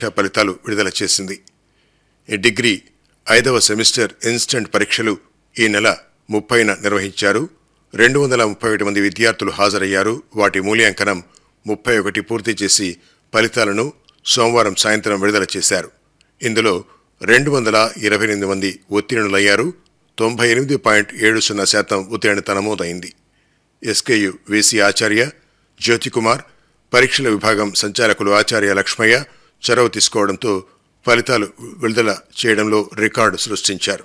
ఫలితాలు విడుదల చేసింది ఈ డిగ్రీ ఐదవ సెమిస్టర్ ఇన్స్టెంట్ పరీక్షలు ఈ నెల ముప్పైన నిర్వహించారు రెండు వందల ముప్పై ఒకటి మంది విద్యార్థులు హాజరయ్యారు వాటి మూల్యాంకనం ముప్పై ఒకటి పూర్తి చేసి ఫలితాలను సోమవారం సాయంత్రం విడుదల చేశారు ఇందులో రెండు వందల ఇరవై ఎనిమిది మంది ఉత్తీర్ణులయ్యారు తొంభై ఎనిమిది పాయింట్ ఏడు సున్నా శాతం ఉత్తీర్ణత నమోదైంది ఎస్కేయు విసి ఆచార్య జ్యోతికుమార్ పరీక్షల విభాగం సంచాలకులు ఆచార్య లక్ష్మయ్య చొరవ తీసుకోవడంతో ఫలితాలు విడుదల చేయడంలో రికార్డు సృష్టించారు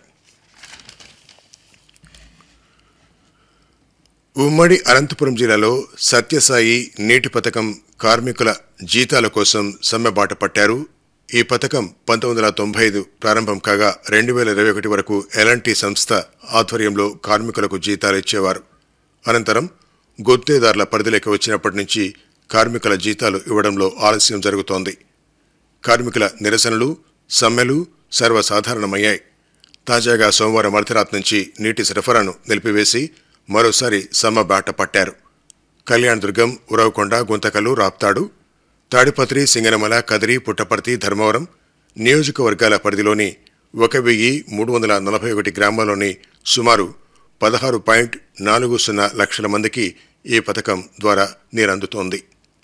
ఉమ్మడి అనంతపురం జిల్లాలో సత్యసాయి నీటి పథకం కార్మికుల జీతాల కోసం సమ్మెబాట పట్టారు ఈ పథకం పంతొమ్మిది వందల తొంభై ఐదు ప్రారంభం కాగా రెండు వేల ఇరవై ఒకటి వరకు ఎలాంటి సంస్థ ఆధ్వర్యంలో కార్మికులకు జీతాలు ఇచ్చేవారు అనంతరం గుత్తేదారుల పరిధిలోకి వచ్చినప్పటి నుంచి కార్మికుల జీతాలు ఇవ్వడంలో ఆలస్యం జరుగుతోంది కార్మికుల నిరసనలు సమ్మెలు సర్వసాధారణమయ్యాయి తాజాగా సోమవారం అర్ధరాత్రి నుంచి నీటి సరఫరాను నిలిపివేసి మరోసారి సమ్మె బాట పట్టారు కళ్యాణదుర్గం ఉరవకొండ గుంతకల్లు రాప్తాడు తాడిపత్రి సింగనమల కదిరి పుట్టపర్తి ధర్మవరం నియోజకవర్గాల పరిధిలోని ఒక వెయ్యి మూడు వందల నలభై ఒకటి గ్రామాల్లోని సుమారు పదహారు పాయింట్ నాలుగు సున్నా లక్షల మందికి ఈ పథకం ద్వారా నీరందుతోంది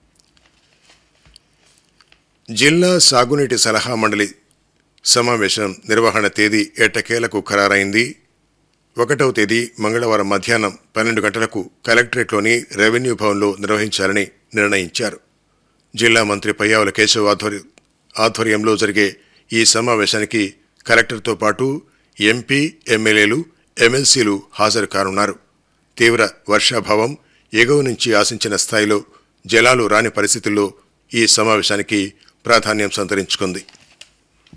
జిల్లా సాగునీటి సలహా మండలి సమావేశం నిర్వహణ తేదీ ఎట్టకేలకు ఖరారైంది ఒకటవ తేదీ మంగళవారం మధ్యాహ్నం పన్నెండు గంటలకు కలెక్టరేట్లోని రెవెన్యూ భవన్లో నిర్వహించాలని నిర్ణయించారు జిల్లా మంత్రి పయ్యావుల కేశవ్ ఆధ్వర్య ఆధ్వర్యంలో జరిగే ఈ సమావేశానికి కలెక్టర్తో పాటు ఎంపీ ఎమ్మెల్యేలు ఎమ్మెల్సీలు హాజరు కానున్నారు తీవ్ర వర్షాభావం ఎగువ నుంచి ఆశించిన స్థాయిలో జలాలు రాని పరిస్థితుల్లో ఈ సమావేశానికి ప్రాధాన్యం సంతరించుకుంది